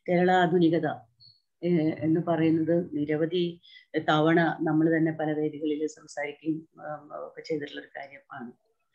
കേരള ആധുനികത ഏഹ് എന്ന് പറയുന്നത് നിരവധി തവണ നമ്മൾ തന്നെ പല വേദികളിൽ സംസാരിക്കുകയും ആം, ഒക്കെ ചെയ്തിട്ടുള്ള ഒരു കാര്യമാണ്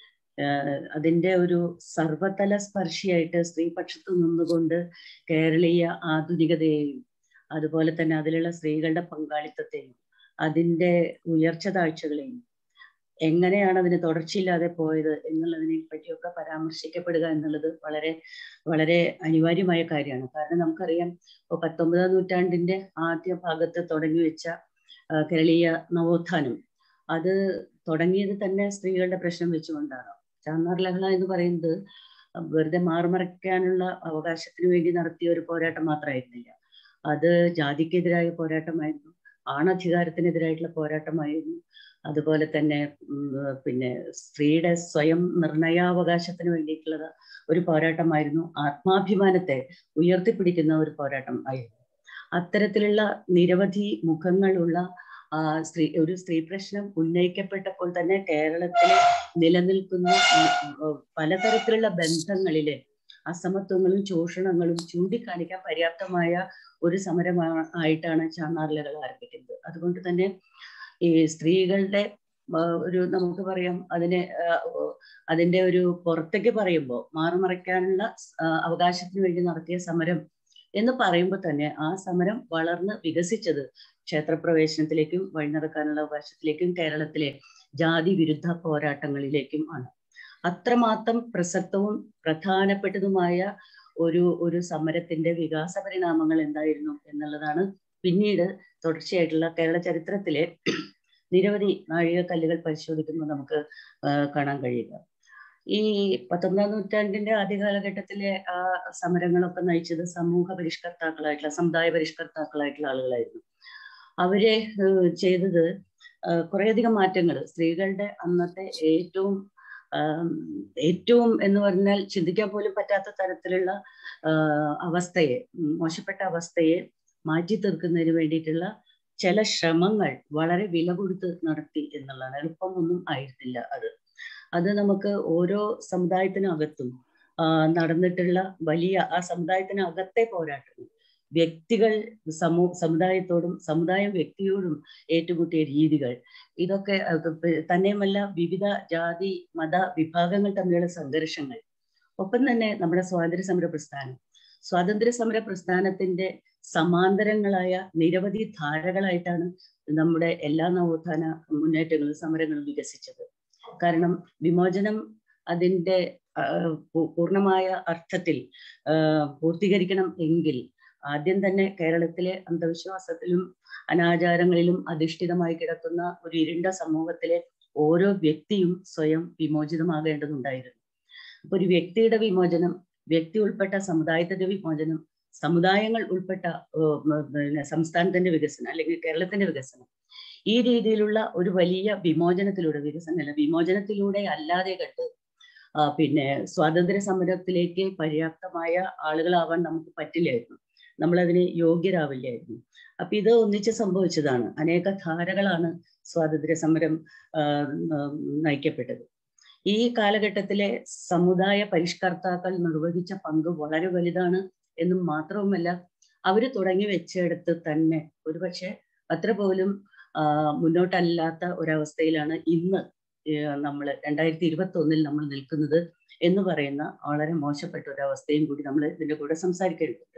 ഏഹ് അതിന്റെ ഒരു സർവതല സ്പർശിയായിട്ട് സ്ത്രീപക്ഷത്ത് നിന്നുകൊണ്ട് കേരളീയ ആധുനികതയെയും അതുപോലെ തന്നെ അതിലുള്ള സ്ത്രീകളുടെ പങ്കാളിത്തത്തെയും അതിന്റെ ഉയർച്ച താഴ്ചകളെയും എങ്ങനെയാണ് അതിന് തുടർച്ചയില്ലാതെ പോയത് എന്നുള്ളതിനെ പറ്റിയൊക്കെ പരാമർശിക്കപ്പെടുക എന്നുള്ളത് വളരെ വളരെ അനിവാര്യമായ കാര്യമാണ് കാരണം നമുക്കറിയാം ഇപ്പൊ പത്തൊമ്പതാം നൂറ്റാണ്ടിന്റെ ആദ്യ ഭാഗത്ത് തുടങ്ങി വെച്ച ആ, കേരളീയ നവോത്ഥാനം അത് തുടങ്ങിയത് തന്നെ സ്ത്രീകളുടെ പ്രശ്നം വെച്ചുകൊണ്ടാണ് ചാന്നാർ ലഹള എന്ന് പറയുന്നത് വെറുതെ മാറുമറയ്ക്കാനുള്ള അവകാശത്തിന് വേണ്ടി നടത്തിയ ഒരു പോരാട്ടം മാത്രമായിരുന്നില്ല അത് ജാതിക്കെതിരായ പോരാട്ടമായിരുന്നു ആണധികാരത്തിനെതിരായിട്ടുള്ള പോരാട്ടമായിരുന്നു അതുപോലെ തന്നെ ഉം, പിന്നെ സ്ത്രീയുടെ സ്വയം നിർണയാവകാശത്തിന് വേണ്ടിയിട്ടുള്ള ഒരു പോരാട്ടമായിരുന്നു ആത്മാഭിമാനത്തെ ഉയർത്തിപ്പിടിക്കുന്ന ഒരു പോരാട്ടം ആയിരുന്നു അത്തരത്തിലുള്ള നിരവധി മുഖങ്ങളുള്ള ആ, സ്ത്രീ ഒരു സ്ത്രീ പ്രശ്നം ഉന്നയിക്കപ്പെട്ടപ്പോൾ തന്നെ കേരളത്തിലെ നിലനിൽക്കുന്ന ഉം, ഉം, പലതരത്തിലുള്ള ബന്ധങ്ങളിലെ അസമത്വങ്ങളും ചൂഷണങ്ങളും ചൂണ്ടിക്കാണിക്കാൻ പര്യാപ്തമായ ഒരു സമരമാണ് ആയിട്ടാണ് ചാന്നാർലകൾ ആരംഭിക്കുന്നത് അതുകൊണ്ട് തന്നെ ഈ സ്ത്രീകളുടെ ആ, ഒരു നമുക്ക് പറയാം അതിനെ ആ, ഓ, അതിന്റെ ഒരു പുറത്തേക്ക് പറയുമ്പോൾ മാറുമറയ്ക്കാനുള്ള ആ, അവകാശത്തിന് വേണ്ടി നടത്തിയ സമരം എന്ന് പറയുമ്പോൾ തന്നെ ആ സമരം വളർന്ന് വികസിച്ചത് ക്ഷേത്രപ്രവേശനത്തിലേക്കും വഴി നടക്കാനുള്ള അവകാശത്തിലേക്കും കേരളത്തിലെ ജാതി വിരുദ്ധ പോരാട്ടങ്ങളിലേക്കും ആണ് അത്രമാത്രം പ്രസക്തവും പ്രധാനപ്പെട്ടതുമായ ഒരു ഒരു സമരത്തിന്റെ വികാസ പരിണാമങ്ങൾ എന്തായിരുന്നു എന്നുള്ളതാണ് പിന്നീട് തുടർച്ചയായിട്ടുള്ള കേരള ചരിത്രത്തിലെ നിരവധി നാഴികക്കല്ലുകൾ പരിശോധിക്കുമ്പോൾ നമുക്ക് ആ, കാണാൻ കഴിയുക ഈ പത്തൊമ്പതാം നൂറ്റാണ്ടിന്റെ ആദ്യ കാലഘട്ടത്തിലെ ആ സമരങ്ങളൊക്കെ നയിച്ചത് സമൂഹ പരിഷ്കർത്താക്കളായിട്ടുള്ള സമുദായ പരിഷ്കർത്താക്കളായിട്ടുള്ള ആളുകളായിരുന്നു അവര് ഏഹ്, ചെയ്തത് ആഹ് കുറേയധികം മാറ്റങ്ങൾ സ്ത്രീകളുടെ അന്നത്തെ ഏറ്റവും ആം, ഏറ്റവും എന്ന് പറഞ്ഞാൽ ചിന്തിക്കാൻ പോലും പറ്റാത്ത തരത്തിലുള്ള ആഹ്, അവസ്ഥയെ ഉം, മോശപ്പെട്ട അവസ്ഥയെ മാറ്റി തീർക്കുന്നതിന് വേണ്ടിയിട്ടുള്ള ചില ശ്രമങ്ങൾ വളരെ വില കൊടുത്ത് നടത്തി എന്നുള്ളതാണ് എളുപ്പമൊന്നും ആയിരുന്നില്ല അത് അത് നമുക്ക് ഓരോ സമുദായത്തിനകത്തും ആ, നടന്നിട്ടുള്ള വലിയ ആ സമുദായത്തിനകത്തെ പോരാട്ടങ്ങൾ വ്യക്തികൾ സമൂ സമുദായത്തോടും സമുദായം വ്യക്തിയോടും ഏറ്റുമുട്ടിയ രീതികൾ ഇതൊക്കെ അത് പ് തന്നെയുമല്ല വിവിധ ജാതി മത വിഭാഗങ്ങൾ തമ്മിലുള്ള സംഘർഷങ്ങൾ ഒപ്പം തന്നെ നമ്മുടെ സ്വാതന്ത്ര്യ സമര പ്രസ്ഥാനം സ്വാതന്ത്ര്യ സമര പ്രസ്ഥാനത്തിന്റെ സമാന്തരങ്ങളായ നിരവധി ധാരകളായിട്ടാണ് നമ്മുടെ എല്ലാ നവോത്ഥാന മുന്നേറ്റങ്ങളും സമരങ്ങളും വികസിച്ചത് കാരണം വിമോചനം അതിന്റെ ആ, പൂ- പൂർണ്ണമായ അർത്ഥത്തിൽ ആ, പൂർത്തീകരിക്കണം എങ്കിൽ ആദ്യം തന്നെ കേരളത്തിലെ അന്ധവിശ്വാസത്തിലും അനാചാരങ്ങളിലും അധിഷ്ഠിതമായി കിടക്കുന്ന ഒരു ഇരുണ്ട സമൂഹത്തിലെ ഓരോ വ്യക്തിയും സ്വയം വിമോചിതമാകേണ്ടതുണ്ടായിരുന്നു അപ്പൊ ഒരു വ്യക്തിയുടെ വിമോചനം വ്യക്തി ഉൾപ്പെട്ട സമുദായത്തിന്റെ വിമോചനം സമുദായങ്ങൾ ഉൾപ്പെട്ട ഏർ, ഉം, പിന്നെ സംസ്ഥാനത്തിന്റെ വികസനം അല്ലെങ്കിൽ കേരളത്തിന്റെ വികസനം ഈ രീതിയിലുള്ള ഒരു വലിയ വിമോചനത്തിലൂടെ വികസനമല്ല വിമോചനത്തിലൂടെ അല്ലാതെ കണ്ട് ആ, പിന്നെ സ്വാതന്ത്ര്യ സമരത്തിലേക്ക് പര്യാപ്തമായ ആളുകളാവാൻ നമുക്ക് പറ്റില്ലായിരുന്നു നമ്മളതിന് യോഗ്യരാവില്ലായിരുന്നു അപ്പൊ ഇത് ഒന്നിച്ച് സംഭവിച്ചതാണ് അനേക ധാരകളാണ് സ്വാതന്ത്ര്യ സമരം ആ, ഉം, നയിക്കപ്പെട്ടത് ഈ കാലഘട്ടത്തിലെ സമുദായ പരിഷ്കർത്താക്കൾ നിർവഹിച്ച പങ്ക് വളരെ വലുതാണ് എന്നും മാത്രവുമല്ല അവര് തുടങ്ങി വെച്ചെടുത്ത് തന്നെ ഒരുപക്ഷെ അത്ര പോലും ആ, മുന്നോട്ടല്ലാത്ത ഒരവസ്ഥയിലാണ് ഇന്ന് നമ്മൾ രണ്ടായിരത്തി ഇരുപത്തി ഒന്നിൽ നമ്മൾ നിൽക്കുന്നത് എന്ന് പറയുന്ന വളരെ മോശപ്പെട്ട ഒരു അവസ്ഥയും കൂടി നമ്മൾ ഇതിന്റെ കൂടെ സംസാരിക്കേണ്ടതുണ്ട്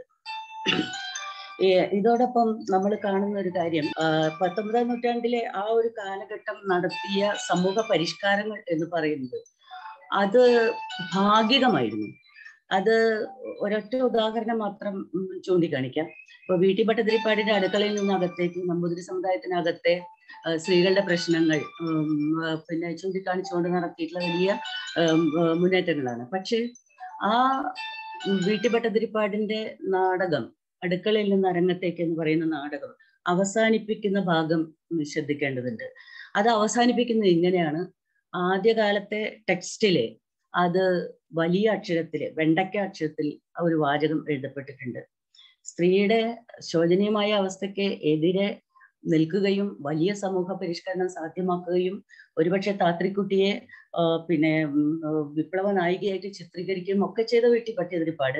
ഏ, ഇതോടൊപ്പം നമ്മൾ കാണുന്ന ഒരു കാര്യം ആ, പത്തൊമ്പതാം നൂറ്റാണ്ടിലെ ആ ഒരു കാലഘട്ടം നടത്തിയ സമൂഹ പരിഷ്കാരങ്ങൾ എന്ന് പറയുന്നത് അത് ഭാഗികമായിരുന്നു അത് ഒരൊറ്റ ഉദാഹരണം മാത്രം ഉം, ചൂണ്ടിക്കാണിക്കാം ഇപ്പൊ വീട്ടി ഭട്ടതിരിപ്പാടിന്റെ അടുക്കളയിൽ നിന്ന് അകത്തേക്ക് നമ്പൂതിരി സമുദായത്തിനകത്തെ ആ, സ്ത്രീകളുടെ പ്രശ്നങ്ങൾ ഉം, ആ, പിന്നെ ചൂണ്ടിക്കാണിച്ചുകൊണ്ട് നടത്തിയിട്ടുള്ള വലിയ ഉം, ആ, മുന്നേറ്റങ്ങളാണ് പക്ഷെ ആ വീട്ടി ഭട്ടതിരിപ്പാടിന്റെ നാടകം അടുക്കളയിൽ നിന്ന് അരങ്ങത്തേക്ക് എന്ന് പറയുന്ന നാടകം അവസാനിപ്പിക്കുന്ന ഭാഗം ഉം, ശ്രദ്ധിക്കേണ്ടതുണ്ട് അത് അവസാനിപ്പിക്കുന്നത് ഇങ്ങനെയാണ് ആദ്യകാലത്തെ ടെക്സ്റ്റില് അത് വലിയ അക്ഷരത്തില് വെണ്ടയ്ക്ക അക്ഷരത്തിൽ ആ ഒരു വാചകം എഴുതപ്പെട്ടിട്ടുണ്ട് സ്ത്രീയുടെ ശോചനീയമായ അവസ്ഥയ്ക്ക് എതിരെ നിൽക്കുകയും വലിയ സമൂഹ പരിഷ്കരണം സാധ്യമാക്കുകയും ഒരുപക്ഷെ താത്രിക്കുട്ടിയെ ആ, പിന്നെ ഉം, ആ, വിപ്ലവ നായികയായിട്ട് ചിത്രീകരിക്കുകയും ഒക്കെ ചെയ്ത വീട്ടി പട്ടിയതിരിപ്പാട്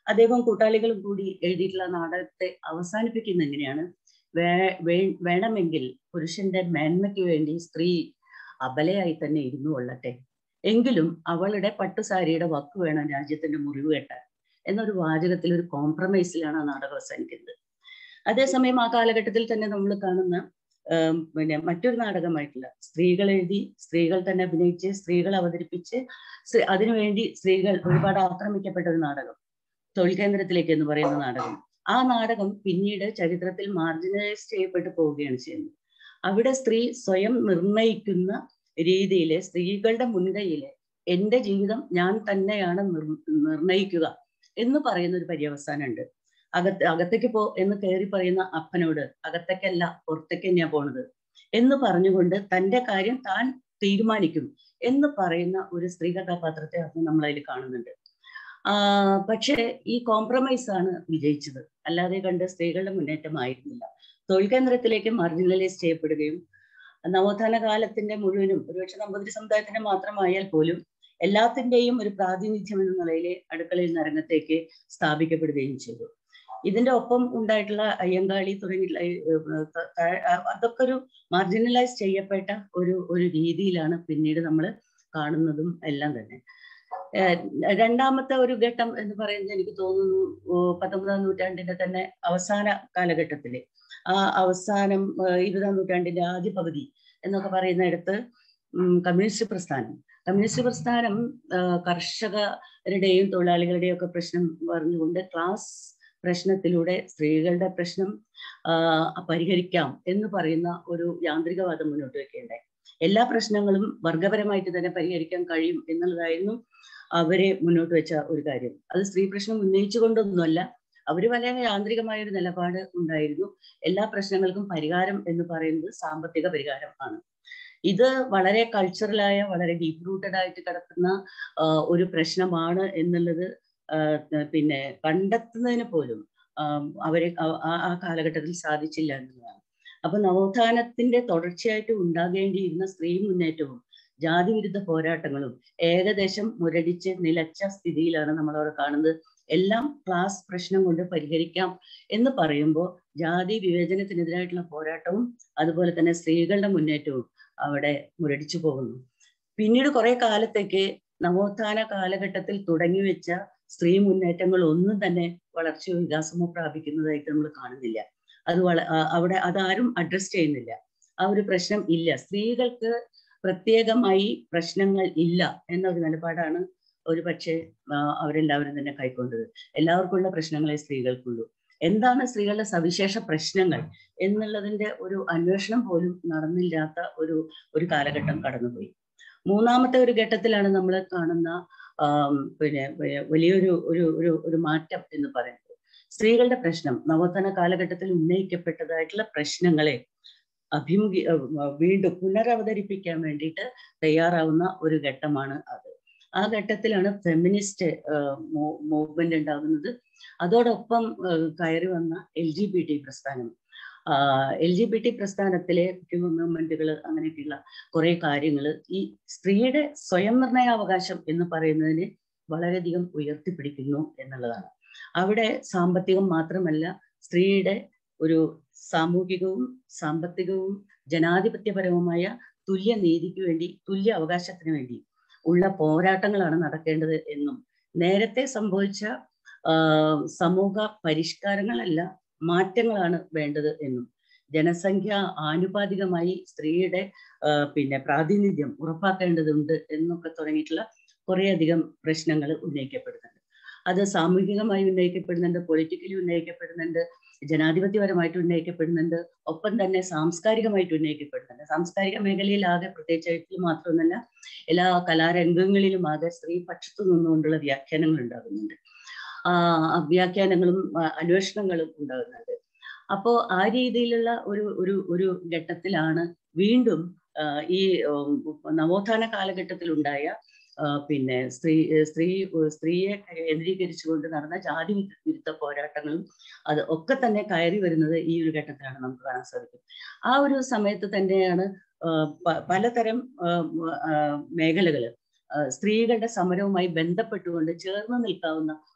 അദ്ദേഹം കൂട്ടാളികളും കൂടി എഴുതിയിട്ടുള്ള നാടകത്തെ അവസാനിപ്പിക്കുന്ന എങ്ങനെയാണ് വേ വേ- വേണമെങ്കിൽ പുരുഷന്റെ മേന്മയ്ക്ക് വേണ്ടി സ്ത്രീ അബലയായി തന്നെ ഇരുന്നു കൊള്ളട്ടെ എങ്കിലും അവളുടെ പട്ടുസാരിയുടെ വക്ക് വേണം രാജ്യത്തിന്റെ മുറിവ് കെട്ടാൻ എന്നൊരു വാചകത്തിൽ ഒരു കോംപ്രമൈസിലാണ് ആ നാടകം അവസാനിക്കുന്നത് അതേസമയം ആ കാലഘട്ടത്തിൽ തന്നെ നമ്മൾ കാണുന്ന ആം, പിന്നെ മറ്റൊരു നാടകമായിട്ടുള്ള സ്ത്രീകൾ എഴുതി സ്ത്രീകൾ തന്നെ അഭിനയിച്ച് സ്ത്രീകൾ അവതരിപ്പിച്ച് സ്ത്രീ- അതിനുവേണ്ടി സ്ത്രീകൾ ഒരുപാട് ആക്രമിക്കപ്പെട്ട ഒരു നാടകം തൊഴിൽ കേന്ദ്രത്തിലേക്ക് എന്ന് പറയുന്ന നാടകം ആ നാടകം പിന്നീട് ചരിത്രത്തിൽ മാർജിനലൈസ് ചെയ്യപ്പെട്ടു പോവുകയാണ് ചെയ്യുന്നത് അവിടെ സ്ത്രീ സ്വയം നിർണയിക്കുന്ന രീതിയിലെ സ്ത്രീകളുടെ മുൻകൈയിലെ എന്റെ ജീവിതം ഞാൻ തന്നെയാണ് നിർ- നിർണയിക്കുക എന്ന് പറയുന്ന ഒരു പര്യവസാനമുണ്ട് അകത്ത് അകത്തേക്ക് പോ എന്ന് കയറി പറയുന്ന അപ്പനോട് അകത്തേക്കല്ല പുറത്തേക്ക് തന്നെയാ പോണത് എന്ന് പറഞ്ഞുകൊണ്ട് തന്റെ കാര്യം താൻ തീരുമാനിക്കും എന്ന് പറയുന്ന ഒരു സ്ത്രീ കഥാപാത്രത്തെ അത് നമ്മൾ അതിൽ കാണുന്നുണ്ട് ആ പക്ഷേ ഈ കോംപ്രമൈസ് ആണ് വിജയിച്ചത് അല്ലാതെ കണ്ട് സ്ത്രീകളുടെ മുന്നേറ്റമായിരുന്നില്ല തൊഴിൽ കേന്ദ്രത്തിലേക്ക് മാർജിനലൈസ് ചെയ്യപ്പെടുകയും നവോത്ഥാന കാലത്തിന്റെ മുഴുവനും ഒരുപക്ഷെ നമ്പൂതിരി സമുദായത്തിന്റെ മാത്രമായാൽ പോലും എല്ലാത്തിന്റെയും ഒരു പ്രാതിനിധ്യം എന്ന നിലയിൽ അടുക്കളയിൽ നിന്ന് രംഗത്തേക്ക് സ്ഥാപിക്കപ്പെടുകയും ചെയ്തു ഇതിന്റെ ഒപ്പം ഉണ്ടായിട്ടുള്ള അയ്യങ്കാളി തുടങ്ങിയിട്ടുള്ള ഈ, ഏർ, ത- ത- അതൊക്കെ ഒരു മാർജിനലൈസ് ചെയ്യപ്പെട്ട ഒരു ഒരു രീതിയിലാണ് പിന്നീട് നമ്മൾ കാണുന്നതും എല്ലാം തന്നെ ഏർ, രണ്ടാമത്തെ ഒരു ഘട്ടം എന്ന് പറയുന്നത് എനിക്ക് തോന്നുന്നു ഓ, പത്തൊമ്പതാം നൂറ്റാണ്ടിന്റെ തന്നെ അവസാന കാലഘട്ടത്തില് ആ അവസാനം ഏർ, ഇരുപതാം നൂറ്റാണ്ടിന്റെ ആദ്യ പകുതി എന്നൊക്കെ പറയുന്നിടത്ത് ഉം, കമ്മ്യൂണിസ്റ്റ് പ്രസ്ഥാനം കമ്മ്യൂണിസ്റ്റ് പ്രസ്ഥാനം ഏർ, കർഷകരുടെയും തൊഴിലാളികളുടെയും ഒക്കെ പ്രശ്നം പറഞ്ഞുകൊണ്ട് ക്ലാസ് പ്രശ്നത്തിലൂടെ സ്ത്രീകളുടെ പ്രശ്നം ആ, പരിഹരിക്കാം എന്ന് പറയുന്ന ഒരു യാന്ത്രികവാദം മുന്നോട്ട് വെക്കുകയുണ്ടായി എല്ലാ പ്രശ്നങ്ങളും വർഗപരമായിട്ട് തന്നെ പരിഹരിക്കാൻ കഴിയും എന്നുള്ളതായിരുന്നു അവരെ മുന്നോട്ട് വെച്ച ഒരു കാര്യം അത് സ്ത്രീ പ്രശ്നം ഉന്നയിച്ചുകൊണ്ടൊന്നുമല്ല അവര് വളരെ യാന്ത്രികമായ ഒരു നിലപാട് ഉണ്ടായിരുന്നു എല്ലാ പ്രശ്നങ്ങൾക്കും പരിഹാരം എന്ന് പറയുന്നത് സാമ്പത്തിക പരിഹാരം ആണ് ഇത് വളരെ കൾച്ചറലായ വളരെ ഡീപ്പ് റൂട്ടഡ് ആയിട്ട് കിടക്കുന്ന ആ, ഒരു പ്രശ്നമാണ് എന്നുള്ളത് ആ, പിന്നെ കണ്ടെത്തുന്നതിന് പോലും ആം, അവരെ ആ- ആ ആ കാലഘട്ടത്തിൽ സാധിച്ചില്ല എന്നുള്ളതാണ് അപ്പൊ നവോത്ഥാനത്തിന്റെ തുടർച്ചയായിട്ട് ഉണ്ടാകേണ്ടിയിരുന്ന സ്ത്രീ മുന്നേറ്റവും ജാതി വിരുദ്ധ പോരാട്ടങ്ങളും ഏകദേശം മുരടിച്ച് നിലച്ച സ്ഥിതിയിലാണ് നമ്മളവിടെ കാണുന്നത് എല്ലാം ക്ലാസ് പ്രശ്നം കൊണ്ട് പരിഹരിക്കാം എന്ന് പറയുമ്പോൾ ജാതി വിവേചനത്തിനെതിരായിട്ടുള്ള പോരാട്ടവും അതുപോലെ തന്നെ സ്ത്രീകളുടെ മുന്നേറ്റവും അവിടെ മുരടിച്ചു പോകുന്നു പിന്നീട് കുറെ കാലത്തേക്ക് നവോത്ഥാന കാലഘട്ടത്തിൽ തുടങ്ങി വെച്ച സ്ത്രീ മുന്നേറ്റങ്ങൾ ഒന്നും തന്നെ വളർച്ചയോ വികാസമോ പ്രാപിക്കുന്നതായിട്ട് നമ്മൾ കാണുന്നില്ല അത് വള ആ- അവിടെ അതാരും അഡ്രസ് ചെയ്യുന്നില്ല ആ ഒരു പ്രശ്നം ഇല്ല സ്ത്രീകൾക്ക് പ്രത്യേകമായി പ്രശ്നങ്ങൾ ഇല്ല എന്ന ഒരു നിലപാടാണ് ഒരു പക്ഷേ ആ, അവരെല്ലാവരും തന്നെ കൈക്കൊണ്ടത് എല്ലാവർക്കുള്ള പ്രശ്നങ്ങളെ സ്ത്രീകൾക്കുള്ളൂ എന്താണ് സ്ത്രീകളുടെ സവിശേഷ പ്രശ്നങ്ങൾ എന്നുള്ളതിന്റെ ഒരു അന്വേഷണം പോലും നടന്നില്ലാത്ത ഒരു ഒരു കാലഘട്ടം കടന്നുപോയി മൂന്നാമത്തെ ഒരു ഘട്ടത്തിലാണ് നമ്മൾ കാണുന്ന ആം, പിന്നെ വ- വലിയൊരു ഒരു ഒരു ഒരു മാറ്റം എന്ന് പറയുന്നത് സ്ത്രീകളുടെ പ്രശ്നം നവോത്ഥാന കാലഘട്ടത്തിൽ ഉന്നയിക്കപ്പെട്ടതായിട്ടുള്ള പ്രശ്നങ്ങളെ അഭിമുഖി അഹ് വ- വീണ്ടും പുനരവതരിപ്പിക്കാൻ വേണ്ടിയിട്ട് തയ്യാറാവുന്ന ഒരു ഘട്ടമാണ് അത് ആ ഘട്ടത്തിലാണ് ഫെമിനിസ്റ്റ് മൂവ്മെന്റ് ഉണ്ടാകുന്നത് അതോടൊപ്പം ആഹ് കയറി വന്ന എൽ ജി ബി ടി പ്രസ്ഥാനം എൽ ജി ബി ടി പ്രസ്ഥാനത്തിലെ മൂവ്മെന്റുകൾ അങ്ങനെയൊക്കെയുള്ള കുറെ കാര്യങ്ങൾ ഈ സ്ത്രീയുടെ സ്വയം നിർണയാവകാശം എന്ന് പറയുന്നതിനെ വളരെയധികം ഉയർത്തിപ്പിടിക്കുന്നു എന്നുള്ളതാണ് അവിടെ സാമ്പത്തികം മാത്രമല്ല സ്ത്രീയുടെ ഒരു സാമൂഹികവും സാമ്പത്തികവും ജനാധിപത്യപരവുമായ തുല്യ നീതിക്ക് വേണ്ടി തുല്യ അവകാശത്തിന് വേണ്ടി ഉള്ള പോരാട്ടങ്ങളാണ് നടക്കേണ്ടത് എന്നും നേരത്തെ സംഭവിച്ച ആ, സമൂഹ പരിഷ്കാരങ്ങളല്ല മാറ്റങ്ങളാണ് വേണ്ടത് എന്നും ജനസംഖ്യ ആനുപാതികമായി സ്ത്രീയുടെ ആ, പിന്നെ പ്രാതിനിധ്യം ഉറപ്പാക്കേണ്ടതുണ്ട് എന്നൊക്കെ തുടങ്ങിയിട്ടുള്ള കുറേയധികം പ്രശ്നങ്ങൾ ഉന്നയിക്കപ്പെടുന്നുണ്ട് അത് സാമൂഹികമായി ഉന്നയിക്കപ്പെടുന്നുണ്ട് പൊളിറ്റിക്കലി ഉന്നയിക്കപ്പെടുന്നുണ്ട് ജനാധിപത്യപരമായിട്ട് ഉന്നയിക്കപ്പെടുന്നുണ്ട് ഒപ്പം തന്നെ സാംസ്കാരികമായിട്ട് ഉന്നയിക്കപ്പെടുന്നുണ്ട് സാംസ്കാരിക മേഖലയിൽ ആകെ പ്രത്യേകിച്ച് എഴുത്തിൽ മാത്രമൊന്നല്ല എല്ലാ കലാരംഗങ്ങളിലും ആകെ സ്ത്രീ പക്ഷത്തു നിന്നുകൊണ്ടുള്ള വ്യാഖ്യാനങ്ങൾ ഉണ്ടാകുന്നുണ്ട് ആ ആ വ്യാഖ്യാനങ്ങളും ആ, അന്വേഷണങ്ങളും ഉണ്ടാകുന്നുണ്ട് അപ്പോ ആ രീതിയിലുള്ള ഒരു ഒരു ഒരു ഘട്ടത്തിലാണ് വീണ്ടും ആ, ഈ ഉം, നവോത്ഥാന കാലഘട്ടത്തിൽ ഉണ്ടായ ആ, പിന്നെ സ്ത്രീ സ്ത്രീ സ്ത്രീയെ കേന്ദ്രീകരിച്ചുകൊണ്ട് നടന്ന ജാതി വിരുദ്ധ വിരുദ്ധ പോരാട്ടങ്ങളും അത് ഒക്കെ തന്നെ കയറി വരുന്നത് ഈ ഒരു ഘട്ടത്തിലാണ് നമുക്ക് കാണാൻ സാധിക്കും ആ ഒരു സമയത്ത് തന്നെയാണ് ആ, പ- പലതരം മേഖലകൾ സ്ത്രീകളുടെ സമരവുമായി ബന്ധപ്പെട്ടുകൊണ്ട് ചേർന്ന് നിൽക്കാവുന്ന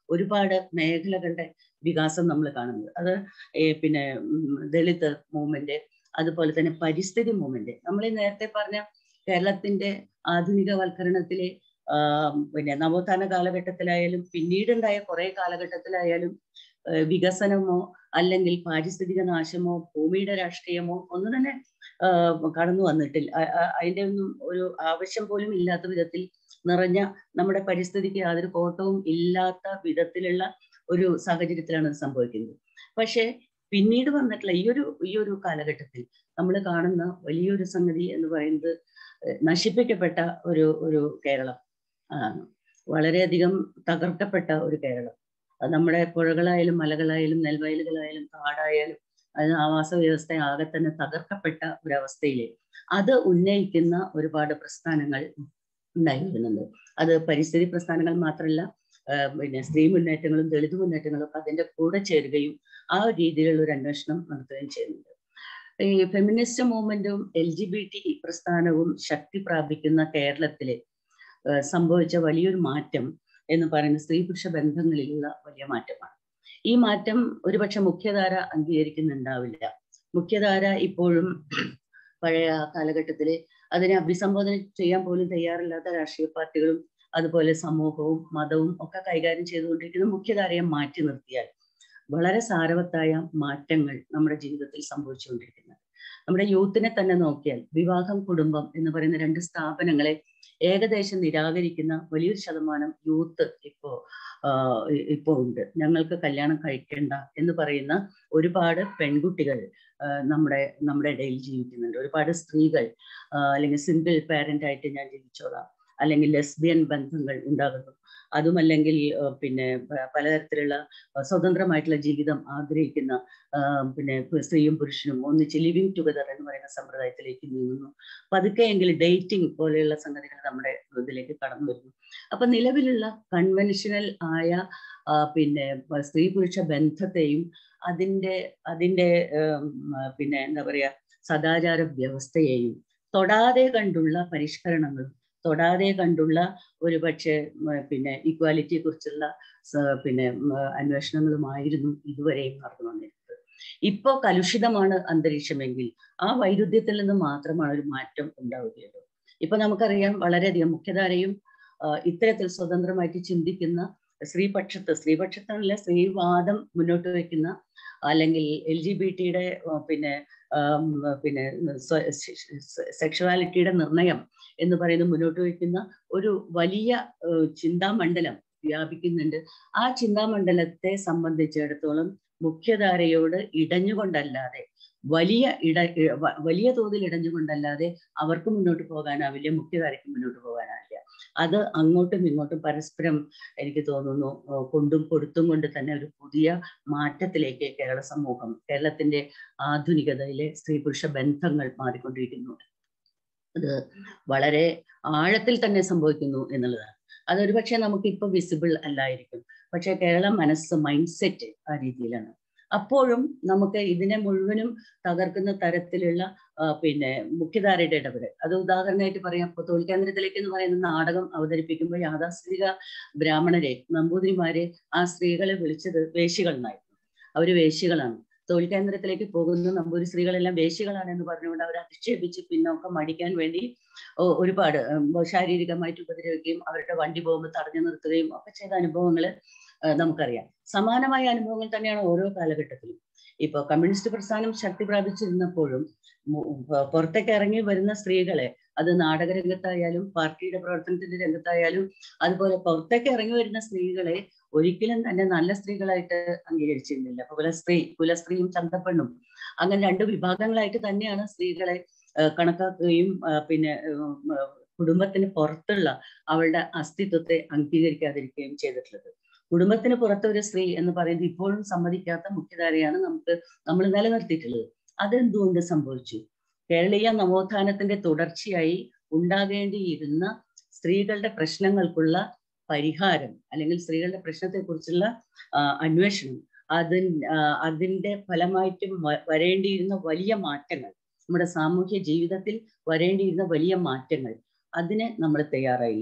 ഒരുപാട് മേഖലകളുടെ വികാസം നമ്മൾ കാണുന്നത് അത് ഏർ പിന്നെ ഉം, ദളിത് മൂവ്മെന്റ് അതുപോലെ തന്നെ പരിസ്ഥിതി മൂവ്മെന്റ് നമ്മൾ ഈ നേരത്തെ പറഞ്ഞ കേരളത്തിന്റെ ആധുനികവൽക്കരണത്തിലെ ആ, പിന്നെ നവോത്ഥാന കാലഘട്ടത്തിലായാലും പിന്നീടുണ്ടായ കുറെ കാലഘട്ടത്തിലായാലും ഏർ വികസനമോ അല്ലെങ്കിൽ പാരിസ്ഥിതിക നാശമോ ഭൂമിയുടെ രാഷ്ട്രീയമോ ഒന്നും തന്നെ ആ, കടന്നു വന്നിട്ടില്ല അ- അ- അതിന്റെ ഒന്നും ഒരു ആവശ്യം പോലും ഇല്ലാത്ത വിധത്തിൽ നിറഞ്ഞ നമ്മുടെ പരിസ്ഥിതിക്ക് യാതൊരു കോട്ടവും ഇല്ലാത്ത വിധത്തിലുള്ള ഒരു സാഹചര്യത്തിലാണ് ഇത് സംഭവിക്കുന്നത് പക്ഷേ പിന്നീട് വന്നിട്ടുള്ള ഈ ഒരു ഈ ഒരു കാലഘട്ടത്തിൽ നമ്മൾ കാണുന്ന വലിയൊരു സംഗതി എന്ന് പറയുന്നത് ഏഹ് നശിപ്പിക്കപ്പെട്ട ഒരു ഒരു കേരളം ആണ് വളരെയധികം തകർക്കപ്പെട്ട ഒരു കേരളം അത് നമ്മുടെ പുഴകളായാലും മലകളായാലും നെൽവയലുകളായാലും കാടായാലും അത് ആവാസ വ്യവസ്ഥ ആകെ തന്നെ തകർക്കപ്പെട്ട ഒരവസ്ഥയില് അത് ഉന്നയിക്കുന്ന ഒരുപാട് പ്രസ്ഥാനങ്ങൾ ഉണ്ടായി വരുന്നുണ്ട് അത് പരിസ്ഥിതി പ്രസ്ഥാനങ്ങൾ മാത്രമല്ല ആഹ് പിന്നെ സ്ത്രീ മുന്നേറ്റങ്ങളും ദളിത് മുന്നേറ്റങ്ങളും ഒക്കെ അതിന്റെ കൂടെ ചേരുകയും ആ രീതിയിലുള്ള ഒരു അന്വേഷണം നടത്തുകയും ചെയ്യുന്നുണ്ട് ഈ ഫെമിനിസ്റ്റ് മൂവ്മെന്റും എൽ ജി ബി ടി പ്രസ്ഥാനവും ശക്തി പ്രാപിക്കുന്ന കേരളത്തില് ആഹ് സംഭവിച്ച വലിയൊരു മാറ്റം എന്ന് പറയുന്നത് സ്ത്രീ പുരുഷ ബന്ധങ്ങളിലുള്ള വലിയ മാറ്റമാണ് ഈ മാറ്റം ഒരുപക്ഷെ മുഖ്യധാര അംഗീകരിക്കുന്നുണ്ടാവില്ല മുഖ്യധാര ഇപ്പോഴും പഴയ കാലഘട്ടത്തില് അതിനെ അഭിസംബോധന ചെയ്യാൻ പോലും തയ്യാറില്ലാത്ത രാഷ്ട്രീയ പാർട്ടികളും അതുപോലെ സമൂഹവും മതവും ഒക്കെ കൈകാര്യം ചെയ്തുകൊണ്ടിരിക്കുന്ന മുഖ്യധാരയെ മാറ്റി നിർത്തിയാൽ വളരെ സാരവത്തായ മാറ്റങ്ങൾ നമ്മുടെ ജീവിതത്തിൽ സംഭവിച്ചുകൊണ്ടിരിക്കുന്നത് നമ്മുടെ യൂത്തിനെ തന്നെ നോക്കിയാൽ വിവാഹം കുടുംബം എന്ന് പറയുന്ന രണ്ട് സ്ഥാപനങ്ങളെ ഏകദേശം നിരാകരിക്കുന്ന വലിയൊരു ശതമാനം യൂത്ത് ഇപ്പോ ആഹ് ഇ- ഇപ്പോ ഉണ്ട് ഞങ്ങൾക്ക് കല്യാണം കഴിക്കേണ്ട എന്ന് പറയുന്ന ഒരുപാട് പെൺകുട്ടികൾ ആഹ് നമ്മുടെ നമ്മുടെ ഇടയിൽ ജീവിക്കുന്നുണ്ട് ഒരുപാട് സ്ത്രീകൾ ആഹ് അല്ലെങ്കിൽ സിംഗിൾ പാരന്റ് ആയിട്ട് ഞാൻ ജീവിച്ചോളാം അല്ലെങ്കിൽ ലെസ്ബിയൻ ബന്ധങ്ങൾ ഉണ്ടാകുന്നു അതുമല്ലെങ്കിൽ ആഹ് പിന്നെ പ- പലതരത്തിലുള്ള ആഹ് സ്വതന്ത്രമായിട്ടുള്ള ജീവിതം ആഗ്രഹിക്കുന്ന ആഹ് പിന്നെ സ്ത്രീയും പുരുഷനും ഒന്നിച്ച് ലിവിങ് ടുഗദർ എന്ന് പറയുന്ന സമ്പ്രദായത്തിലേക്ക് നീങ്ങുന്നു പതുക്കെയെങ്കിലും ഡേറ്റിംഗ് പോലെയുള്ള സംഗതികൾ നമ്മുടെ ഇതിലേക്ക് കടന്നു വരുന്നു അപ്പൊ നിലവിലുള്ള കൺവെൻഷനൽ ആയ ആ, പിന്നെ പ- സ്ത്രീ പുരുഷ ബന്ധത്തെയും അതിന്റെ അതിന്റെ ഉം, ആ, പിന്നെ എന്താ പറയാ സദാചാര വ്യവസ്ഥയെയും തൊടാതെ കണ്ടുള്ള പരിഷ്കരണങ്ങളും തൊടാതെ കണ്ടുള്ള ഒരു പക്ഷേ ഉം, പിന്നെ ഇക്വാലിറ്റിയെ കുറിച്ചുള്ള സ- പിന്നെ ഉം, അന്വേഷണങ്ങളുമായിരുന്നു ഇതുവരെയും നടന്നു വന്നിരുന്നത് ഇപ്പോ കലുഷിതമാണ് അന്തരീക്ഷമെങ്കിൽ ആ വൈരുദ്ധ്യത്തിൽ നിന്ന് മാത്രമാണ് ഒരു മാറ്റം ഉണ്ടാവുകയുള്ളൂ ഇപ്പൊ നമുക്കറിയാം വളരെയധികം മുഖ്യധാരയും ആ, ഇത്തരത്തിൽ സ്വതന്ത്രമായിട്ട് ചിന്തിക്കുന്ന സ്ത്രീപക്ഷത്ത് സ്ത്രീപക്ഷത്തല്ല സ്ത്രീവാദം മുന്നോട്ട് വെക്കുന്ന അല്ലെങ്കിൽ എൽ ജി ബി ടിയുടെ പിന്നെ ആം, പിന്നെ സെക്ഷുവാലിറ്റിയുടെ നിർണയം എന്ന് പറയുന്നത് മുന്നോട്ട് വയ്ക്കുന്ന ഒരു വലിയ ഏഹ്, ചിന്താമണ്ഡലം വ്യാപിക്കുന്നുണ്ട് ആ ചിന്താമണ്ഡലത്തെ സംബന്ധിച്ചിടത്തോളം മുഖ്യധാരയോട് ഇടഞ്ഞുകൊണ്ടല്ലാതെ വലിയ ഇട ഇ- വ- വലിയ തോതിൽ ഇടഞ്ഞുകൊണ്ടല്ലാതെ അവർക്ക് മുന്നോട്ട് പോകാനാവില്ല മുഖ്യധാരയ്ക്ക് മുന്നോട്ട് പോകാനാവില്ല അത് അങ്ങോട്ടും ഇങ്ങോട്ടും പരസ്പരം എനിക്ക് തോന്നുന്നു ഏഹ് കൊണ്ടും കൊടുത്തും കൊണ്ട് തന്നെ ഒരു പുതിയ മാറ്റത്തിലേക്ക് കേരള സമൂഹം കേരളത്തിന്റെ ആധുനികതയിലെ സ്ത്രീ പുരുഷ ബന്ധങ്ങൾ മാറിക്കൊണ്ടിരിക്കുന്നു അത് വളരെ ആഴത്തിൽ തന്നെ സംഭവിക്കുന്നു എന്നുള്ളതാണ് അതൊരു പക്ഷേ നമുക്ക് ഇപ്പൊ വിസിബിൾ അല്ലായിരിക്കും പക്ഷെ കേരള മനസ്സ് മൈൻഡ് സെറ്റ് ആ രീതിയിലാണ് അപ്പോഴും നമുക്ക് ഇതിനെ മുഴുവനും തകർക്കുന്ന തരത്തിലുള്ള ആ, പിന്നെ മുഖ്യധാരയുടെ ഇടപെടൽ അത് ഉദാഹരണമായിട്ട് പറയാം ഇപ്പൊ തൊഴിൽ കേന്ദ്രത്തിലേക്ക് എന്ന് പറയുന്ന നാടകം അവതരിപ്പിക്കുമ്പോൾ യാഥാസ്ഥിതിക ബ്രാഹ്മണരെ നമ്പൂതിരിമാരെ ആ സ്ത്രീകളെ വിളിച്ചത് വേശികൾ എന്നായിരുന്നു അവര് വേശികളാണ് തൊഴിൽ കേന്ദ്രത്തിലേക്ക് പോകുന്ന നമ്പൂരി സ്ത്രീകളെല്ലാം വേശികളാണ് എന്ന് പറഞ്ഞുകൊണ്ട് അവരെ അധിക്ഷേപിച്ച് പിന്നോക്കം മടിക്കാൻ വേണ്ടി ഒ- ഒരുപാട് ഉം, ശാരീരികമായിട്ട് ഉപദ്രവിക്കുകയും അവരുടെ വണ്ടി പോകുമ്പോൾ തടഞ്ഞു നിർത്തുകയും ഒക്കെ ചെയ്ത അനുഭവങ്ങൾ നമുക്കറിയാം സമാനമായ അനുഭവങ്ങൾ തന്നെയാണ് ഓരോ കാലഘട്ടത്തിലും ഇപ്പൊ കമ്മ്യൂണിസ്റ്റ് പ്രസ്ഥാനം ശക്തി പ്രാപിച്ചിരുന്നപ്പോഴും മു- പ- പുറത്തേക്ക് ഇറങ്ങി വരുന്ന സ്ത്രീകളെ അത് നാടകരംഗത്തായാലും പാർട്ടിയുടെ പ്രവർത്തനത്തിന്റെ രംഗത്തായാലും അതുപോലെ പുറത്തേക്ക് ഇറങ്ങി വരുന്ന സ്ത്രീകളെ ഒരിക്കലും തന്നെ നല്ല സ്ത്രീകളായിട്ട് അംഗീകരിച്ചിരുന്നില്ല അപ്പൊ കുലസ്ത്രീ കുലസ്ത്രീയും ചന്തപ്പെണ്ണും അങ്ങനെ രണ്ട് വിഭാഗങ്ങളായിട്ട് തന്നെയാണ് സ്ത്രീകളെ ആ, കണക്കാക്കുകയും ആ, പിന്നെ ഉം, ആ, കുടുംബത്തിന് പുറത്തുള്ള അവളുടെ അസ്തിത്വത്തെ അംഗീകരിക്കാതിരിക്കുകയും ചെയ്തിട്ടുള്ളത് കുടുംബത്തിന് പുറത്ത് ഒരു സ്ത്രീ എന്ന് പറയുന്നത് ഇപ്പോഴും സമ്മതിക്കാത്ത മുഖ്യധാരയാണ് നമുക്ക് നമ്മൾ നിലനിർത്തിയിട്ടുള്ളത് അതെന്തുകൊണ്ട് സംഭവിച്ചു കേരളീയ നവോത്ഥാനത്തിന്റെ തുടർച്ചയായി ഉണ്ടാകേണ്ടിയിരുന്ന സ്ത്രീകളുടെ പ്രശ്നങ്ങൾക്കുള്ള പരിഹാരം അല്ലെങ്കിൽ സ്ത്രീകളുടെ പ്രശ്നത്തെക്കുറിച്ചുള്ള ആ, അന്വേഷണം അതിൻ ആ, അതിന്റെ ഫലമായിട്ട് വ- വരേണ്ടിയിരുന്ന വലിയ മാറ്റങ്ങൾ നമ്മുടെ സാമൂഹ്യ ജീവിതത്തിൽ വരേണ്ടിയിരുന്ന വലിയ മാറ്റങ്ങൾ അതിന് നമ്മൾ തയ്യാറായില്ല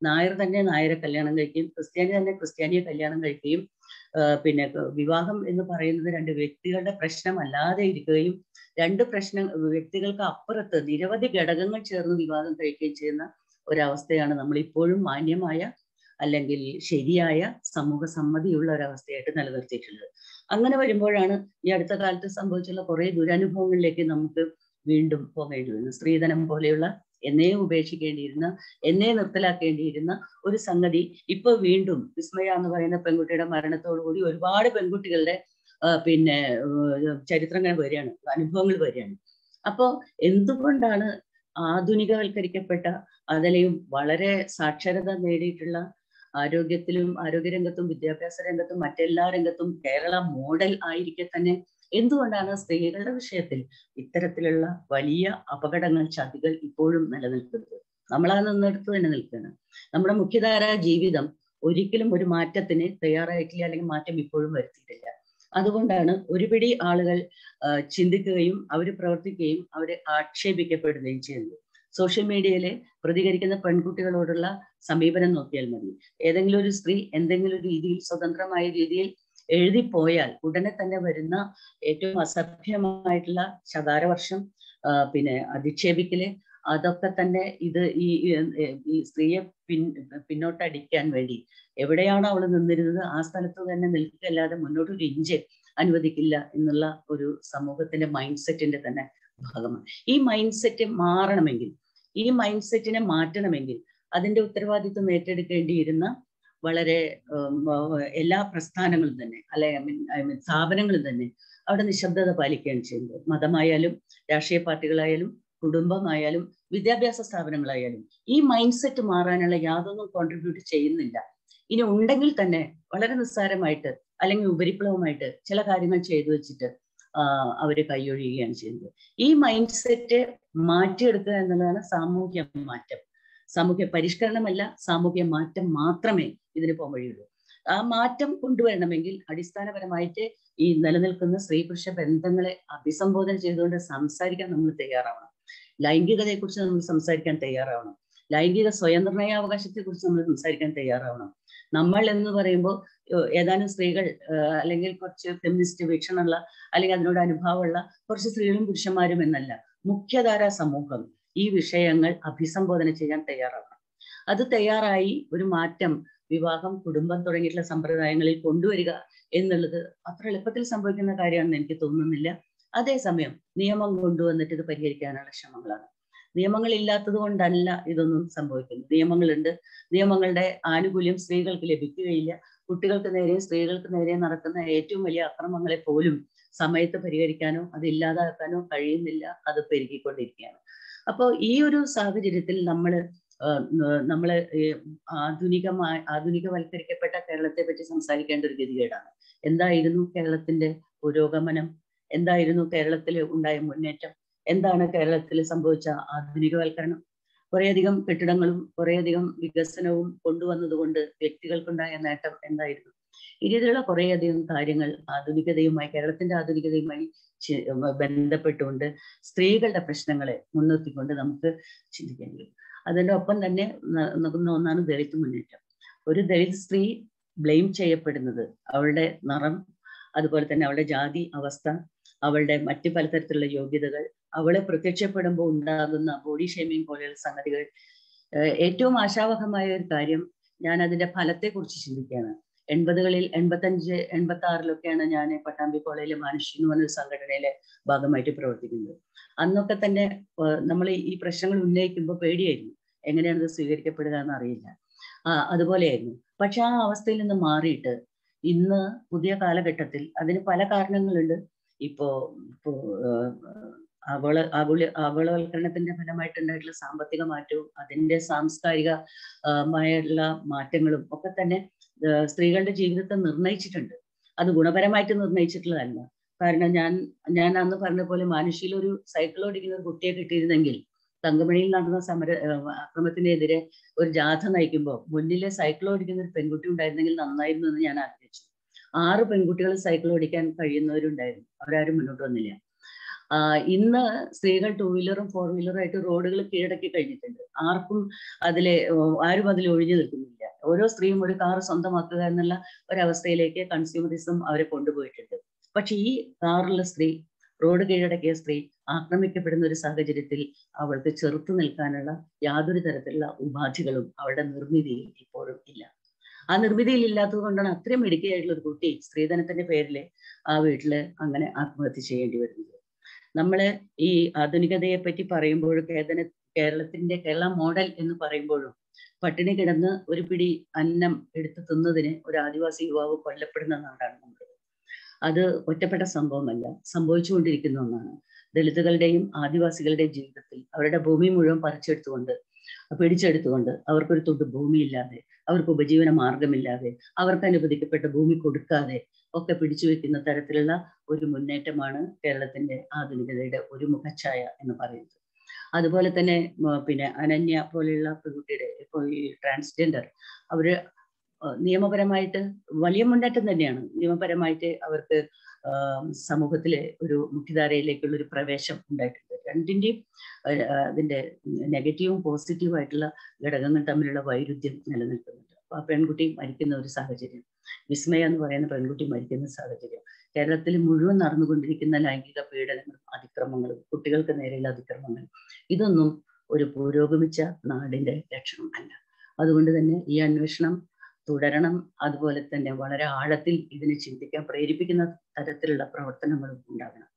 നായർ തന്നെ നായരെ കല്യാണം കഴിക്കുകയും ക്രിസ്ത്യാനി തന്നെ ക്രിസ്ത്യാനിയെ കല്യാണം കഴിക്കുകയും പിന്നെ വിവാഹം എന്ന് പറയുന്നത് രണ്ട് വ്യക്തികളുടെ പ്രശ്നമല്ലാതെ ഇരിക്കുകയും രണ്ട് പ്രശ്ന വ്യക്തികൾക്ക് അപ്പുറത്ത് നിരവധി ഘടകങ്ങൾ ചേർന്ന് വിവാഹം കഴിക്കുകയും ചെയ്യുന്ന ഒരവസ്ഥയാണ് നമ്മൾ ഇപ്പോഴും മാന്യമായ അല്ലെങ്കിൽ ശരിയായ സമൂഹ സമ്മതിയുള്ള ഒരവസ്ഥയായിട്ട് നിലനിർത്തിയിട്ടുള്ളത് അങ്ങനെ വരുമ്പോഴാണ് ഈ അടുത്ത കാലത്ത് സംഭവിച്ചുള്ള കുറെ ദുരനുഭവങ്ങളിലേക്ക് നമുക്ക് വീണ്ടും പോകേണ്ടി വരുന്നു സ്ത്രീധനം പോലെയുള്ള എന്നേ ഉപേക്ഷിക്കേണ്ടിയിരുന്ന എന്നേ നിർത്തലാക്കേണ്ടിയിരുന്ന ഒരു സംഗതി ഇപ്പൊ വീണ്ടും വിസ്മയ എന്ന് പറയുന്ന പെൺകുട്ടിയുടെ മരണത്തോടുകൂടി ഒരുപാട് പെൺകുട്ടികളുടെ പിന്നെ ചരിത്രങ്ങൾ വരികയാണ് അനുഭവങ്ങൾ വരികയാണ് അപ്പോ എന്തുകൊണ്ടാണ് ആധുനികവൽക്കരിക്കപ്പെട്ട അതിലെയും വളരെ സാക്ഷരത നേടിയിട്ടുള്ള ആരോഗ്യത്തിലും ആരോഗ്യരംഗത്തും വിദ്യാഭ്യാസ രംഗത്തും മറ്റെല്ലാ രംഗത്തും കേരള മോഡൽ ആയിരിക്കെ തന്നെ എന്തുകൊണ്ടാണ് സ്ത്രീകളുടെ വിഷയത്തിൽ ഇത്തരത്തിലുള്ള വലിയ അപകടങ്ങൾ ചതികൾ ഇപ്പോഴും നിലനിൽക്കുന്നത് നമ്മൾ ആ നിന്നെടുത്ത് തന്നെ നിൽക്കുകയാണ് നമ്മുടെ മുഖ്യധാര ജീവിതം ഒരിക്കലും ഒരു മാറ്റത്തിന് തയ്യാറായിട്ടില്ല അല്ലെങ്കിൽ മാറ്റം ഇപ്പോഴും വരുത്തിയിട്ടില്ല അതുകൊണ്ടാണ് ഒരുപിടി ആളുകൾ ചിന്തിക്കുകയും അവർ പ്രവർത്തിക്കുകയും അവരെ ആക്ഷേപിക്കപ്പെടുകയും ചെയ്യുന്നത് സോഷ്യൽ മീഡിയയിൽ പ്രതികരിക്കുന്ന പെൺകുട്ടികളോടുള്ള സമീപനം നോക്കിയാൽ മതി ഏതെങ്കിലും ഒരു സ്ത്രീ എന്തെങ്കിലും ഒരു രീതിയിൽ സ്വതന്ത്രമായ രീതിയിൽ എഴുതിപ്പോയാൽ ഉടനെ തന്നെ വരുന്ന ഏറ്റവും അസഭ്യമായിട്ടുള്ള ശതാരവർഷം പിന്നെ അധിക്ഷേപിക്കല് അതൊക്കെ തന്നെ ഇത് ഈ ഈ സ്ത്രീയെ പിൻ പിന്നോട്ടടിക്കാൻ വേണ്ടി എവിടെയാണോ അവൾ നിന്നിരുന്നത് ആ സ്ഥലത്ത് തന്നെ നിൽക്കുകയല്ലാതെ മുന്നോട്ട് ഒരു ഇഞ്ച് അനുവദിക്കില്ല എന്നുള്ള ഒരു സമൂഹത്തിന്റെ മൈൻഡ് സെറ്റിന്റെ തന്നെ ഭാഗമാണ് ഈ മൈൻഡ് സെറ്റ് മാറണമെങ്കിൽ ഈ മൈൻഡ് സെറ്റിനെ മാറ്റണമെങ്കിൽ അതിന്റെ ഉത്തരവാദിത്വം ഏറ്റെടുക്കേണ്ടിയിരുന്ന വളരെ എല്ലാ പ്രസ്ഥാനങ്ങളും തന്നെ അല്ലെ ഐ മീൻ ഐ മീൻ സ്ഥാപനങ്ങളും തന്നെ അവിടെ നിശബ്ദത പാലിക്കുകയാണ് ചെയ്യുന്നത് മതമായാലും രാഷ്ട്രീയ പാർട്ടികളായാലും കുടുംബമായാലും വിദ്യാഭ്യാസ സ്ഥാപനങ്ങളായാലും ഈ മൈൻഡ് സെറ്റ് മാറാനുള്ള യാതൊന്നും കോൺട്രിബ്യൂട്ട് ചെയ്യുന്നില്ല ഇനി ഉണ്ടെങ്കിൽ തന്നെ വളരെ നിസ്സാരമായിട്ട് അല്ലെങ്കിൽ ഉപരിപ്ലവമായിട്ട് ചില കാര്യങ്ങൾ ചെയ്തു വെച്ചിട്ട് അവര് കൈയൊഴിയുകയാണ് ചെയ്യുന്നത് ഈ മൈൻഡ് സെറ്റ് മാറ്റിയെടുക്കുക എന്നുള്ളതാണ് സാമൂഹ്യ മാറ്റം സാമൂഹ്യ പരിഷ്കരണമല്ല സാമൂഹ്യ മാറ്റം മാത്രമേ ഇതിന് പോകാൻ വഴിയുള്ളൂ ആ മാറ്റം കൊണ്ടുവരണമെങ്കിൽ അടിസ്ഥാനപരമായിട്ട് ഈ നിലനിൽക്കുന്ന സ്ത്രീ പുരുഷ ബന്ധങ്ങളെ അഭിസംബോധന ചെയ്തുകൊണ്ട് സംസാരിക്കാൻ നമ്മൾ തയ്യാറാവണം ലൈംഗികതയെക്കുറിച്ച് നമ്മൾ സംസാരിക്കാൻ തയ്യാറാവണം ലൈംഗിക സ്വയംനിർണയാവകാശത്തെക്കുറിച്ച് നമ്മൾ സംസാരിക്കാൻ തയ്യാറാവണം നമ്മൾ എന്ന് പറയുമ്പോൾ ഏതാനും സ്ത്രീകൾ അല്ലെങ്കിൽ കുറച്ച് ഫെമിനിസ്റ്റ് വീക്ഷണമുള്ള അല്ലെങ്കിൽ അതിനോട് അനുഭാവമുള്ള കുറച്ച് സ്ത്രീകളും പുരുഷന്മാരും എന്നല്ല മുഖ്യധാരാ സമൂഹം ഈ വിഷയങ്ങൾ അഭിസംബോധന ചെയ്യാൻ തയ്യാറാവണം അത് തയ്യാറായി ഒരു മാറ്റം വിവാഹം കുടുംബം തുടങ്ങിയിട്ടുള്ള സമ്പ്രദായങ്ങളിൽ കൊണ്ടുവരിക എന്നുള്ളത് അത്ര എളുപ്പത്തിൽ സംഭവിക്കുന്ന കാര്യമാണെന്ന് എനിക്ക് തോന്നുന്നില്ല അതേസമയം നിയമം കൊണ്ടുവന്നിട്ട് ഇത് പരിഹരിക്കാനുള്ള ശ്രമങ്ങളാണ് നിയമങ്ങൾ ഇല്ലാത്തത് കൊണ്ടല്ല ഇതൊന്നും സംഭവിക്കുന്നത് നിയമങ്ങളുണ്ട് നിയമങ്ങളുടെ ആനുകൂല്യം സ്ത്രീകൾക്ക് ലഭിക്കുകയില്ല കുട്ടികൾക്ക് നേരെയും സ്ത്രീകൾക്ക് നേരെയും നടക്കുന്ന ഏറ്റവും വലിയ അക്രമങ്ങളെ പോലും സമയത്ത് പരിഹരിക്കാനോ അത് ഇല്ലാതാക്കാനോ കഴിയുന്നില്ല അത് പെരുകിക്കൊണ്ടിരിക്കുകയാണ് അപ്പോൾ ഈ ഒരു സാഹചര്യത്തിൽ നമ്മൾ നമ്മൾ ആധുനികമായ ആധുനികവൽക്കരിക്കപ്പെട്ട കേരളത്തെ പറ്റി സംസാരിക്കേണ്ട ഒരു ഗതികേടാണ് എന്തായിരുന്നു കേരളത്തിന്റെ പുരോഗമനം എന്തായിരുന്നു കേരളത്തിൽ ഉണ്ടായ മുന്നേറ്റം എന്താണ് കേരളത്തിൽ സംഭവിച്ച ആധുനികവൽക്കരണം കുറേയധികം കെട്ടിടങ്ങളും കുറേയധികം വികസനവും കൊണ്ടുവന്നതുകൊണ്ട് വ്യക്തികൾക്കുണ്ടായ നേട്ടം എന്തായിരുന്നു ഈ രീതിയിലുള്ള കുറേയധികം കാര്യങ്ങൾ ആധുനികതയുമായി കേരളത്തിന്റെ ആധുനികതയുമായി ബന്ധപ്പെട്ടുകൊണ്ട് സ്ത്രീകളുടെ പ്രശ്നങ്ങളെ മുൻനിർത്തിക്കൊണ്ട് നമുക്ക് ചിന്തിക്കേണ്ടി വരും അതിൻ്റെ ഒപ്പം തന്നെ നോക്കുന്ന ഒന്നാണ് ദളിത് മുന്നേറ്റം ഒരു ദളിത് സ്ത്രീ ബ്ലെയിം ചെയ്യപ്പെടുന്നത് അവളുടെ നിറം അതുപോലെ തന്നെ അവളുടെ ജാതി അവസ്ഥ അവളുടെ മറ്റു പലതരത്തിലുള്ള യോഗ്യതകൾ അവളെ പ്രത്യക്ഷപ്പെടുമ്പോൾ ഉണ്ടാകുന്ന ബോഡി ഷേമിങ് പോലെയുള്ള സംഗതികൾ ഏറ്റവും ആശാവഹമായ ഒരു കാര്യം ഞാൻ അതിന്റെ ഫലത്തെക്കുറിച്ച് ചിന്തിക്കുകയാണ് എൺപതുകളിൽ എൺപത്തഞ്ച് എൺപത്തി ആറിലൊക്കെയാണ് ഞാൻ പട്ടാമ്പി കോളേജിലെ മാനുഷ്യ എന്ന് പറഞ്ഞൊരു സംഘടനയിലെ ഭാഗമായിട്ട് പ്രവർത്തിക്കുന്നത് അന്നൊക്കെ തന്നെ നമ്മൾ ഈ പ്രശ്നങ്ങൾ ഉന്നയിക്കുമ്പോൾ പേടിയായിരുന്നു എങ്ങനെയാണ് ഇത് സ്വീകരിക്കപ്പെടുക എന്ന് അറിയില്ല ആ അതുപോലെയായിരുന്നു പക്ഷെ ആ അവസ്ഥയിൽ നിന്ന് മാറിയിട്ട് ഇന്ന് പുതിയ കാലഘട്ടത്തിൽ അതിന് പല കാരണങ്ങളുണ്ട് ഇപ്പോ ഇപ്പോ ആഗോള ആഗോള ആഗോളവൽക്കരണത്തിന്റെ ഫലമായിട്ടുണ്ടായിട്ടുള്ള സാമ്പത്തിക മാറ്റവും അതിന്റെ സാംസ്കാരികമായുള്ള മാറ്റങ്ങളും ഒക്കെ തന്നെ സ്ത്രീകളുടെ ജീവിതത്തെ നിർണയിച്ചിട്ടുണ്ട് അത് ഗുണപരമായിട്ട് നിർണയിച്ചിട്ടുള്ളതല്ല കാരണം ഞാൻ ഞാൻ അന്ന് പറഞ്ഞ പോലെ മാനുഷിയിൽ ഒരു സൈക്കിൾ ഓടിക്കുന്ന ഒരു കുട്ടിയെ കിട്ടിയിരുന്നെങ്കിൽ തങ്കമണിയിൽ നടന്ന സമര അക്രമത്തിനെതിരെ ഒരു ജാഥ നയിക്കുമ്പോൾ മുന്നിലെ സൈക്കിൾ ഓടിക്കുന്ന ഒരു പെൺകുട്ടി ഉണ്ടായിരുന്നെങ്കിൽ നന്നായിരുന്നു എന്ന് ഞാൻ ആഗ്രഹിച്ചു ആറ് പെൺകുട്ടികൾ സൈക്കിൾ ഓടിക്കാൻ കഴിയുന്നവരുണ്ടായിരുന്നു അവരാരും മുന്നോട്ട് വന്നില്ല ഇന്ന് സ്ത്രീകൾ ടൂ വീലറും ഫോർ വീലറും ആയിട്ട് റോഡുകൾ കീഴടക്കി കഴിഞ്ഞിട്ടുണ്ട് ആർക്കും അതിലെ ആരും അതിൽ ഒഴിഞ്ഞു നിൽക്കുന്നില്ല ഓരോ സ്ത്രീയും ഒരു കാർ സ്വന്തമാക്കുക എന്നുള്ള ഒരവസ്ഥയിലേക്ക് കൺസ്യൂമറിസം അവരെ കൊണ്ടുപോയിട്ടുണ്ട് പക്ഷെ ഈ കാറുള്ള സ്ത്രീ റോഡ് കീഴടക്കിയ സ്ത്രീ ആക്രമിക്കപ്പെടുന്ന ഒരു സാഹചര്യത്തിൽ അവൾക്ക് ചെറുത്തു നിൽക്കാനുള്ള യാതൊരു തരത്തിലുള്ള ഉപാധികളും അവളുടെ നിർമ്മിതിയിൽ ഇപ്പോഴും ഇല്ല ആ നിർമ്മിതിയിൽ ഇല്ലാത്തത് കൊണ്ടാണ് അത്രയും മിടുക്കിയായിട്ടുള്ള ഒരു കുട്ടി സ്ത്രീധനത്തിന്റെ പേരിൽ ആ വീട്ടില് അങ്ങനെ ആത്മഹത്യ ചെയ്യേണ്ടി വരുന്നത് നമ്മള് ഈ ആധുനികതയെ പറ്റി പറയുമ്പോഴും കേരള കേരളത്തിന്റെ കേരള മോഡൽ എന്ന് പറയുമ്പോഴും പട്ടിണി കിടന്ന് ഒരു പിടി അന്നം എടുത്തു തിന്നതിന് ഒരു ആദിവാസി യുവാവ് കൊല്ലപ്പെടുന്ന നാടാണ് നമ്മുടെ അത് ഒറ്റപ്പെട്ട സംഭവമല്ല സംഭവിച്ചുകൊണ്ടിരിക്കുന്ന ഒന്നാണ് ദളിതുകളുടെയും ആദിവാസികളുടെയും ജീവിതത്തിൽ അവരുടെ ഭൂമി മുഴുവൻ പറിച്ചെടുത്തുകൊണ്ട് പിടിച്ചെടുത്തുകൊണ്ട് അവർക്കൊരു തുണ്ട് ഭൂമിയില്ലാതെ അവർക്ക് ഉപജീവന മാർഗമില്ലാതെ അവർക്ക് അനുവദിക്കപ്പെട്ട ഭൂമി കൊടുക്കാതെ ഒക്കെ പിടിച്ചു വെക്കുന്ന തരത്തിലുള്ള ഒരു മുന്നേറ്റമാണ് കേരളത്തിന്റെ ആധുനികതയുടെ ഒരു മുഖച്ഛായ എന്ന് പറയുന്നത് അതുപോലെ തന്നെ പിന്നെ അനന്യ പോലെയുള്ള പെൺകുട്ടിയുടെ ഇപ്പോൾ ഈ ട്രാൻസ്ജെൻഡർ അവര് നിയമപരമായിട്ട് വലിയ മുന്നേറ്റം തന്നെയാണ് നിയമപരമായിട്ട് അവർക്ക് സമൂഹത്തിലെ ഒരു മുഖ്യധാരയിലേക്കുള്ള ഒരു പ്രവേശം ഉണ്ടായിട്ടുണ്ട് രണ്ടിൻ്റെയും അതിന്റെ നെഗറ്റീവും പോസിറ്റീവും ആയിട്ടുള്ള ഘടകങ്ങൾ തമ്മിലുള്ള വൈരുദ്ധ്യം നിലനിൽക്കുന്നുണ്ട് അപ്പൊ ആ പെൺകുട്ടി മരിക്കുന്ന ഒരു സാഹചര്യം വിസ്മയ എന്ന് പറയുന്ന പെൺകുട്ടി മരിക്കുന്ന സാഹചര്യം കേരളത്തിൽ മുഴുവൻ നടന്നുകൊണ്ടിരിക്കുന്ന ലൈംഗിക പീഡനങ്ങളും അതിക്രമങ്ങളും കുട്ടികൾക്ക് നേരെയുള്ള അതിക്രമങ്ങൾ ഇതൊന്നും ഒരു പുരോഗമിച്ച നാടിന്റെ ലക്ഷണമല്ല അതുകൊണ്ട് തന്നെ ഈ അന്വേഷണം തുടരണം അതുപോലെ തന്നെ വളരെ ആഴത്തിൽ ഇതിനെ ചിന്തിക്കാൻ പ്രേരിപ്പിക്കുന്ന തരത്തിലുള്ള പ്രവർത്തനങ്ങളും ഉണ്ടാകണം